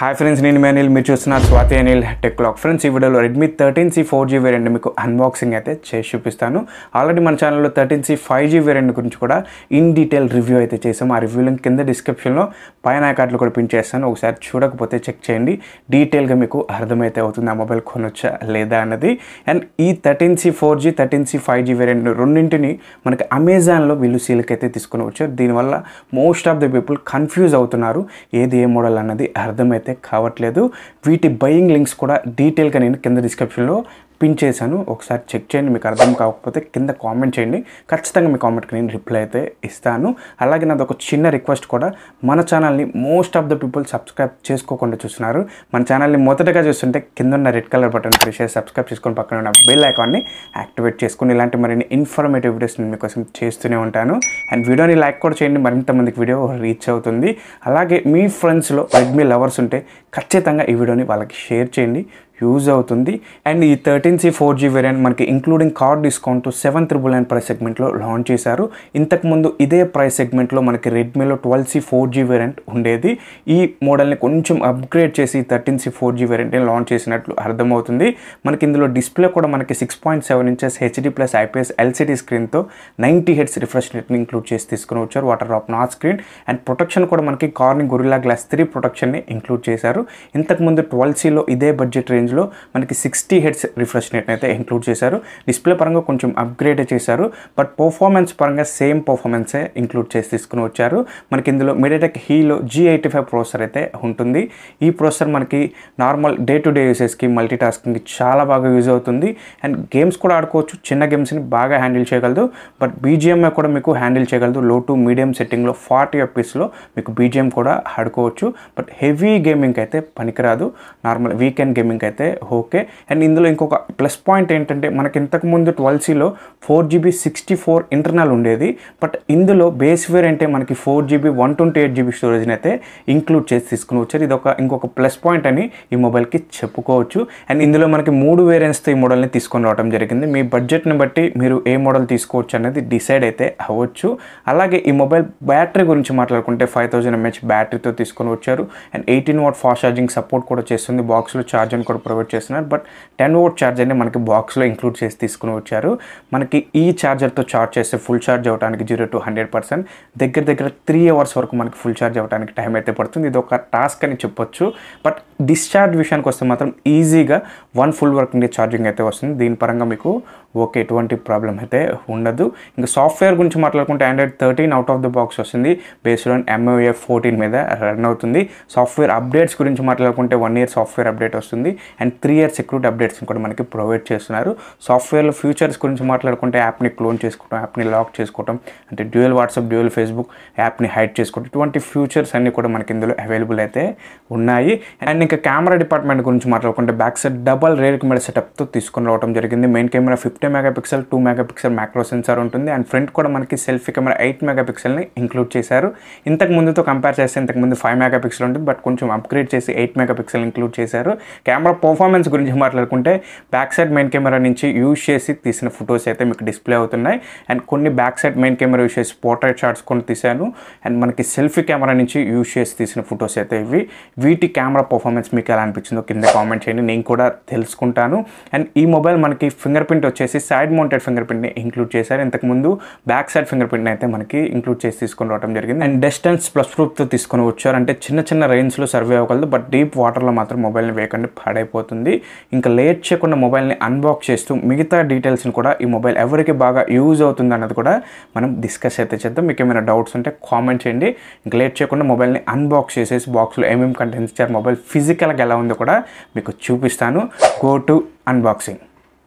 hi friends నేను మీ అనిల్ మీరు చూస్తున్నారు Swathi Anil Tech Clock friends ఈ వీడియోలో Redmi thirteen C four G variant మీకు అన్బాక్సింగ్ అయితే చేసి చూపిస్తాను ఆల్రెడీ మన ఛానల్లో thirteen C five G variant గురించి కూడా ఇన్ డీటెయిల్ రివ్యూ అయితే చేసాం ఆ రివ్యూ లింక్ కింద డిస్క్రిప్షన్లో పైన కార్డులు కూడా పిన్ చేస్తాను ఒకసారి చూడకపోతే చెక్ చేయండి డీటెయిల్గా మీకు అర్థమైతే అవుతుంది ఆ మొబైల్ కొనొచ్చా లేదా అన్నది అండ్ ఈ thirteen C four G thirteen C five G variant రెండింటిని మనకి అమెజాన్లో వీళ్ళు సీల్కి అయితే తీసుకుని వచ్చారు దీనివల్ల most of the people confuse అవుతున్నారు ఏది ఏ మోడల్ అన్నది అర్థమైతే కావట్లేదు వీటి బయింగ్ లింక్స్ కూడా డీటెయిల్గా నేను కింద డిస్క్రిప్షన్లో పిన్ చేశాను ఒకసారి చెక్ చేయండి మీకు అర్థం కాకపోతే కింద కామెంట్ చేయండి ఖచ్చితంగా మీ కామెంట్కి నేను రిప్లై అయితే ఇస్తాను అలాగే నాది ఒక చిన్న రిక్వెస్ట్ కూడా మన ఛానల్ని most of the people subscribe చేసుకోకుండా చూస్తున్నారు మన ఛానల్ని మొదటగా చూస్తుంటే కింద ఉన్న రెడ్ కలర్ బటన్ ప్రెస్ చేసి సబ్స్క్రైబ్ చేసుకొని పక్కన ఉన్న బెల్ ఐకాన్ని యాక్టివేట్ చేసుకుని ఇలాంటి మరిన్ని ఇన్ఫర్మేటివ్ వీడియోస్ నేను మీకోసం చేస్తూనే ఉంటాను అండ్ వీడియోని లైక్ కూడా చేయండి మరింత మందికి వీడియో రీచ్ అవుతుంది అలాగే మీ ఫ్రెండ్స్లో రెడ్మీ లవర్స్ ఉంటే ఖచ్చితంగా ఈ వీడియోని వాళ్ళకి షేర్ చేయండి యూజ్ అవుతుంది అండ్ ఈ thirteen C four G variant మనకి including card discount seven triple nine price సెగ్మెంట్లో లాంచ్ చేశారు ఇంతకుముందు ఇదే ప్రైస్ సెగ్మెంట్లో మనకి రెడ్మీలో twelve C four G variant ఉండేది ఈ మోడల్ని కొంచెం అప్గ్రేడ్ చేసి థర్టీన్ సి ఫోర్ జీ వేరియంట్ని లాంచ్ చేసినట్లు అర్థమవుతుంది మనకి ఇందులో డిస్ప్లే కూడా మనకి six point seven inches HD plus IPS LCD స్క్రీన్తో నైంటీ హెడ్స్ రిఫ్రెష్ రేట్ని ఇంక్లూడ్ చేసి తీసుకుని వచ్చారు water drop not screen and protection కూడా మనకి కార్నింగ్ గొరిల్లా గ్లాస్ త్రీ ప్రొటెక్షన్ని ఇంక్లూడ్ చేశారు ఇంతకుముందు ట్వెల్వ్ సిలో ఇదే బడ్జెట్ రేంజ్లో మనకి సిక్స్టీ హెడ్స్ రిఫ్రెష్ రేట్ అయితే ఇంక్లూడ్ చేశారు డిస్ప్లే పరంగా కొంచెం అప్గ్రేడ్ చేశారు బట్ పర్ఫార్మెన్స్ పరంగా సేమ్ పర్ఫార్మెన్సే ఇంక్లూడ్ చేసి తీసుకుని వచ్చారు మనకి ఇందులో MediaTek Helio G eighty five processor అయితే ఉంటుంది ఈ ప్రాసెసర్ మనకి నార్మల్ డే టు డే యూసెస్కి మల్టీ టాస్కింగ్కి చాలా బాగా యూజ్ అవుతుంది అండ్ గేమ్స్ కూడా ఆడుకోవచ్చు చిన్న గేమ్స్ని బాగా హ్యాండిల్ చేయగలదు బట్ బీజిఎంఐ కూడా మీకు హ్యాండిల్ చేయగలదు లో టు మీడియం సెట్టింగ్లో ఫార్టీ ఎఫ్పీస్లో మీకు బీజిఎం కూడా ఆడుకోవచ్చు బట్ హెవీ గేమింగ్ అయితే పనికిరాదు నార్మల్ వీకెండ్ గేమింగ్ అయితే ఓకే అండ్ ఇందులో ఇంకొక ప్లస్ పాయింట్ ఏంటంటే మనకి ఇంతకుముందు ట్వెల్వ్ సిలో four GB sixty four internal ఉండేది బట్ ఇందులో బేస్ వేర్ అంటే మనకి four GB one twenty eight GB స్టోరేజ్ని అయితే ఇంక్లూడ్ చేసి తీసుకుని వచ్చారు ఇది ఒక ఇంకొక ప్లస్ పాయింట్ అని ఈ మొబైల్కి చెప్పుకోవచ్చు అండ్ ఇందులో మనకి మూడు వేరియంట్స్తో ఈ మోడల్ని తీసుకొని రావడం జరిగింది మీ బడ్జెట్ని బట్టి మీరు ఏ మోడల్ తీసుకోవచ్చు అనేది డిసైడ్ అయితే అవ్వచ్చు అలాగే ఈ మొబైల్ బ్యాటరీ గురించి మాట్లాడుకుంటే ఫైవ్ థౌజండ్ ఎంహెచ్ బ్యాటరీతో తీసుకొని వచ్చారు and eighteen watt fast charging support కూడా చేస్తుంది బాక్స్లో ఛార్జర్ని కూడా ప్రొవైడ్ చేస్తున్నారు బట్ టెన్ వాట్ ఛార్జర్ని మనకి బాక్స్లో ఇంక్లూడ్ చేసి తీసుకుని వచ్చారు మనకి ఈ ఛార్జర్తో ఛార్జ్ చేస్తే ఫుల్ ఛార్జ్ అవ్వడానికి జీరో టు హండ్రెడ్ పర్సెంట్ దగ్గర దగ్గర త్రీ అవర్స్ వరకు మనకి ఫుల్ ఛార్జ్ అవ్వడానికి టైం అయితే పడుతుంది ఇది ఒక టాస్క్ అని చెప్పొచ్చు బట్ డిశ్చార్జ్ విషయానికి వస్తే మాత్రం ఈజీగా one full working day charging అయితే వస్తుంది దీని పరంగా మీకు ఓకే ఎటువంటి ప్రాబ్లం అయితే ఉండదు ఇంకా సాఫ్ట్వేర్ గురించి మాట్లాడుకుంటే Android thirteen out of the box వస్తుంది బేస్డ్ ఆన్ ఎంఓఎఫ్ ఫోర్టీన్ మీద రన్ అవుతుంది సాఫ్ట్వేర్ అప్డేట్స్ గురించి మాట్లాడుకుంటే వన్ ఇయర్ సాఫ్ట్వేర్ అప్డేట్ వస్తుంది అండ్ త్రీ ఇయర్ సెక్యూరిటీ అప్డేట్స్ని కూడా మనకి ప్రొవైడ్ చేస్తున్నారు సాఫ్ట్వేర్లో ఫ్యూచర్స్ గురించి మాట్లాడుకుంటే యాప్ని క్లోన్ చేసుకోవడం యాప్ని లాక్ చేసుకోవడం అంటే డ్యూయల్ వాట్సాప్ డ్యూయల్ ఫేస్బుక్ యాప్ని హైడ్ చేసుకోవడం ఇటువంటి ఫ్యూచర్స్ అన్నీ కూడా మనకి ఇందులో అవైలబుల్ అయితే ఉన్నాయి అండ్ ఇంకా కెమెరా డిపార్ట్మెంట్ గురించి మాట్లాడుకుంటే back side double rear camera సెటప్తో తీసుకొని రావడం జరిగింది main camera fifty megapixel two megapixel macro sensor ఉంటుంది అండ్ ఫ్రంట్ కూడా మనకి సెల్ఫీ కెమెరా ఎయిట్ మెగా పిక్సెల్ని ఇంక్లూడ్ చేశారు ఇంతకు ముందుతో కంపేర్ చేస్తే ఇంతకు ముందు ఫైవ్ మెగా పిక్సెల్ ఉంటుంది బట్ కొంచెం అప్గ్రేడ్ చేసి ఎయిట్ మెగా పిక్సెల్ ఇంక్లూడ్ చేశారు కెమెరా పర్ఫార్మెన్స్ గురించి మాట్లాడుకుంటే బ్యాక్ సైడ్ మెయిన్ కెమెరా నుంచి యూజ్ చేసి తీసిన ఫొటోస్ అయితే మీకు డిస్ప్లే అవుతున్నాయి అండ్ కొన్ని back side main camera use చేసి పోర్ట్రైట్ షాట్స్ కొన్ని తీశాను అండ్ మనకి సెల్ఫీ కెమెరా నుంచి యూజ్ చేసి తీసిన ఫొటోస్ అయితే ఇవి వీటి కెమెరా పర్ఫార్మెన్స్ మీకు ఎలా అనిపించిందో కింద కామెంట్ చేయండి నేను కూడా తెలుసుకుంటాను అండ్ ఈ మొబైల్ మనకి ఫింగర్ ప్రింట్ వచ్చేసి సైడ్ మౌంటెడ్ ఫింగర్ ప్రింట్ని ఇంక్లూడ్ చేశారు ఇంతకుముందు బ్యాక్ సైడ్ ఫింగర్ ప్రింట్ని అయితే మనకి ఇంక్లూడ్ చేసి తీసుకొని రావడం జరిగింది అండ్ డిస్టెన్స్ ప్లస్ ప్రూఫ్తో తీసుకొని వచ్చారు అంటే చిన్న చిన్న రేంజ్లో సర్వే అవ్వగలదు బట్ డీప్ వాటర్లో మాత్రం మొబైల్ని వేయకుండా పాడైపోతుంది ఇంకా లేట్ చేయకుండా మొబైల్ని అన్బాక్స్ చేస్తూ మిగతా డీటెయిల్స్ని కూడా ఈ మొబైల్ ఎవరికి బాగా యూజ్ అవుతుంది అన్నది కూడా మనం డిస్కస్ అయితే చేద్దాం మీకు ఏమైనా డౌట్స్ ఉంటే కామెంట్ చేయండి ఇంకా లేట్ చేయకుండా మొబైల్ని అన్బాక్స్ చేసేసి బాక్స్లో ఏమేమి కంటెంట్స్ ఇచ్చారు మొబైల్ ఫిజికల్గా ఎలా ఉందో కూడా మీకు చూపిస్తాను go to unboxing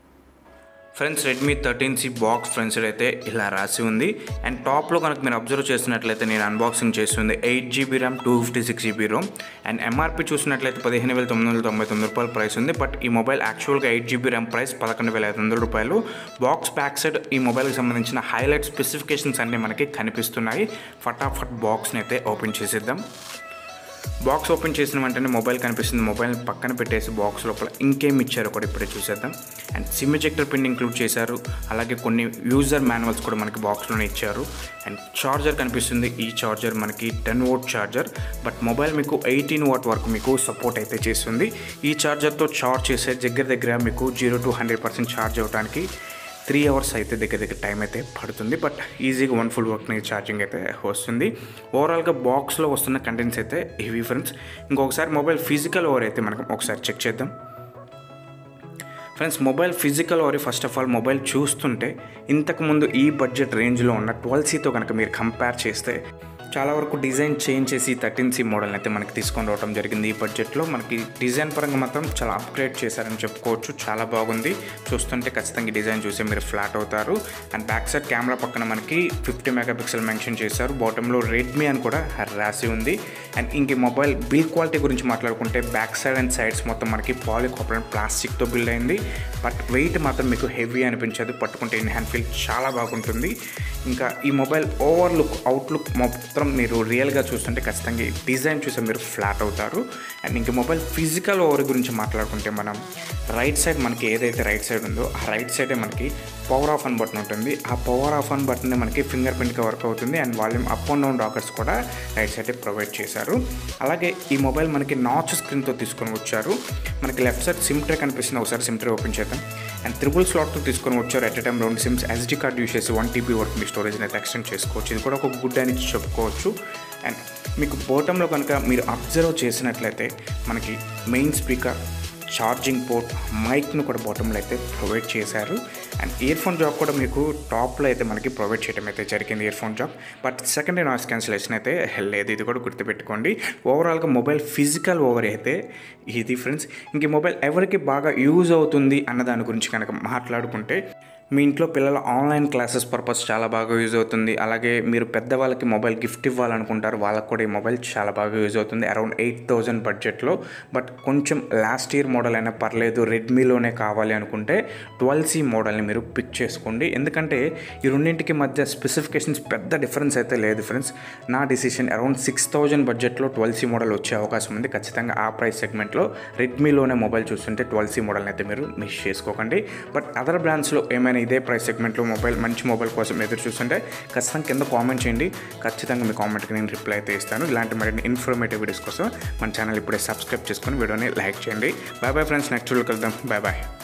friends Redmi thirteen C box friends అయితే ఇలా రాసి ఉంది అండ్ టాప్లో కనుక మీరు అబ్జర్వ్ చేసినట్లయితే నేను అన్బాక్సింగ్ చేస్తుంది eight GB RAM two fifty six GB ROM and MRP చూసినట్లయితే పదిహేను వేల తొమ్మిది వందల తొంభై తొమ్మిది రూపాయల ప్రైస్ ఉంది బట్ ఈ మొబైల్ యాక్చువల్గా ఎయిట్ జీబీ ర్యామ్ ప్రైస్ పదకొండు వేల ఐదు వందల రూపాయలు బాక్స్ బ్యాక్ సైడ్ ఈ మొబైల్కి సంబంధించిన హైలైట్ స్పెసిఫికేషన్స్ అన్నీ మనకి కనిపిస్తున్నాయి ఫటాఫట్ బాక్స్ని అయితే ఓపెన్ చేసేద్దాం బాక్స్ ఓపెన్ చేసిన వెంటనే మొబైల్ కనిపిస్తుంది మొబైల్ పక్కన పెట్టేసి బాక్స్ లోపల ఇంకేం ఇచ్చారో కూడా ఇప్పుడే చూసేద్దాం and SIM ejector pin include చేశారు అలాగే కొన్ని యూజర్ మాన్యువల్స్ కూడా మనకి బాక్స్లోనే ఇచ్చారు అండ్ చార్జర్ కనిపిస్తుంది ఈ చార్జర్ మనకి ten watt charger but mobile మీకు ఎయిటీన్ వాట్ వరకు మీకు సపోర్ట్ అయితే చేస్తుంది ఈ చార్జర్తో చార్జ్ చేసే దగ్గర దగ్గర మీకు zero to hundred percent charge అవ్వడానికి త్రీ అవర్స్ అయితే దగ్గర దగ్గర టైం అయితే పడుతుంది బట్ ఈజీగా వన్ ఫుల్ వర్క్ ఛార్జింగ్ అయితే వస్తుంది ఓవరాల్గా బాక్స్లో వస్తున్న కంటెంట్స్ అయితే హెవీ ఫ్రెండ్స్ ఇంకొకసారి మొబైల్ ఫిజికల్ ఓవర్ అయితే మనకు ఒకసారి చెక్ చేద్దాం friends mobile physical over first of all mobile చూస్తుంటే ఇంతకుముందు ఈ బడ్జెట్ రేంజ్లో ఉన్న ట్వెల్వ్ సీతో కనుక మీరు కంపేర్ చేస్తే చాలా వరకు డిజైన్ చేంజ్ చేసి థర్టీన్ సి మోడల్ అయితే మనకి తీసుకొని రావడం జరిగింది ఈ బడ్జెట్లో మనకి డిజైన్ పరంగా మాత్రం చాలా అప్గ్రేడ్ చేశారని చెప్పుకోవచ్చు చాలా బాగుంది చూస్తుంటే ఖచ్చితంగా ఈ డిజైన్ చూసి మీరు ఫ్లాట్ అవుతారు అండ్ బ్యాక్ సైడ్ కెమెరా పక్కన మనకి ఫిఫ్టీ మెగా పిక్సెల్ మెన్షన్ చేశారు బాటంలో రెడ్మీ అని కూడా రాసి ఉంది అండ్ ఇంక మొబైల్ బిల్ క్వాలిటీ గురించి మాట్లాడుకుంటే బ్యాక్ సైడ్ అండ్ సైడ్స్ మొత్తం మనకి పాలికాపర్ ప్లాస్టిక్తో బిల్డ్ అయింది బట్ వెయిట్ మాత్రం మీకు హెవీ అనిపించదు పట్టుకుంటే ఇన్ హ్యాండ్ ఫీల్ చాలా బాగుంటుంది ఇంకా ఈ మొబైల్ ఓవర్ లుక్ అవుట్లుక్ మొత్తం మీరు రియల్గా చూస్తుంటే ఖచ్చితంగా ఈ డిజైన్ చూస్తే మీరు ఫ్లాట్ అవుతారు అండ్ ఇంక మొబైల్ ఫిజికల్ ఓవర్ గురించి మాట్లాడుకుంటే మనం రైట్ సైడ్ మనకి ఏదైతే రైట్ సైడ్ ఉందో ఆ రైట్ సైడే మనకి పవర్ ఆఫ్ అన్ బటన్ ఉంటుంది ఆ పవర్ ఆఫ్ అన్ బటన్ మనకి ఫింగర్ ప్రింట్గా వర్క్ అవుతుంది and volume up and down rockers కూడా రైట్ సైడే ప్రొవైడ్ చేశారు అలాగే ఈ మొబైల్ మనకి నాచ్ స్క్రీన్తో తీసుకొని వచ్చారు మనకి లెఫ్ట్ సైడ్ సిమ్ ట్రే కనిపిస్తుంది ఒకసారి సిమ్ ట్రే ఓపెన్ చేద్దాం అండ్ త్రిబుల్ స్లాట్తో తీసుకొని వచ్చారు ఎట్ ఎ టైం రెండు సిమ్స్ ఎస్డి కార్డ్ యూస్ చేసి వన్ టీబీ వరకు మీ స్టోరేజ్ అయితే ఎక్స్టెండ్ చేసుకోవచ్చు ఇది కూడా ఒక గుడ్ అని చెప్పుకోవచ్చు అండ్ మీకు బోటంలో కనుక మీరు అబ్జర్వ్ చేసినట్లయితే మనకి మెయిన్ స్పీకర్ ఛార్జింగ్ పోర్ట్ మైక్ను కూడా బాటంలో అయితే ప్రొవైడ్ చేశారు అండ్ ఇయర్ ఫోన్ జాబ్ కూడా మీకు టాప్లో అయితే మనకి ప్రొవైడ్ చేయడం అయితే జరిగింది earphone jack but second noise cancellation అయితే లేదు ఇది కూడా గుర్తుపెట్టుకోండి ఓవరాల్గా మొబైల్ ఫిజికల్ ఓవర్ అయితే ఇది ఫ్రెండ్స్ ఇంక ఈ మొబైల్ ఎవరికి బాగా యూజ్ అవుతుంది అన్న దాని గురించి కనుక మాట్లాడుకుంటే మీ ఇంట్లో పిల్లల ఆన్లైన్ క్లాసెస్ పర్పస్ చాలా బాగా యూజ్ అవుతుంది అలాగే మీరు పెద్దవాళ్ళకి మొబైల్ గిఫ్ట్ ఇవ్వాలనుకుంటారు వాళ్ళకి కూడా ఈ మొబైల్ చాలా బాగా యూజ్ అవుతుంది అరౌండ్ ఎయిట్ థౌజండ్ బడ్జెట్లో బట్ కొంచెం లాస్ట్ ఇయర్ మోడల్ అయినా పర్లేదు రెడ్మీలోనే కావాలి అనుకుంటే ట్వెల్వ్ సి మోడల్ని మీరు పిక్ చేసుకోండి ఎందుకంటే ఈ రెండింటికి మధ్య స్పెసిఫికేషన్స్ పెద్ద డిఫరెన్స్ అయితే లేదు ఫ్రెండ్స్ నా డిసిషన్ అరౌండ్ సిక్స్ థౌజండ్ బడ్జెట్లో ట్వెల్వ్ సి మోడల్ వచ్చే అవకాశం ఉంది ఖచ్చితంగా ఆ ప్రైస్ సెగ్మెంట్లో రెడ్మీలోనే మొబైల్ చూస్తుంటే ట్వెల్వ్ సి మోడల్ని అయితే మీరు మిస్ చేసుకోకండి బట్ అదర్ బ్రాండ్స్లో ఏమైనా ఇదే ప్రైస్ సెగ్మెంట్లో మొబైల్ మంచి మొబైల్ కోసం ఎదురు చూస్తుంటే ఖచ్చితంగా కింద కామెంట్ చేయండి ఖచ్చితంగా మీ కామెంట్కి నేను రిప్లై అయితే ఇస్తాను ఇలాంటి మరిన్ని ఇన్ఫర్మేటివ్ వీడియోస్ కోసం మన ఛానల్ ఇప్పుడే సబ్స్క్రైబ్ చేసుకొని వీడియోని లైక్ చేయండి bye bye friends next video కలుద్దాం బాయ్ బాయ్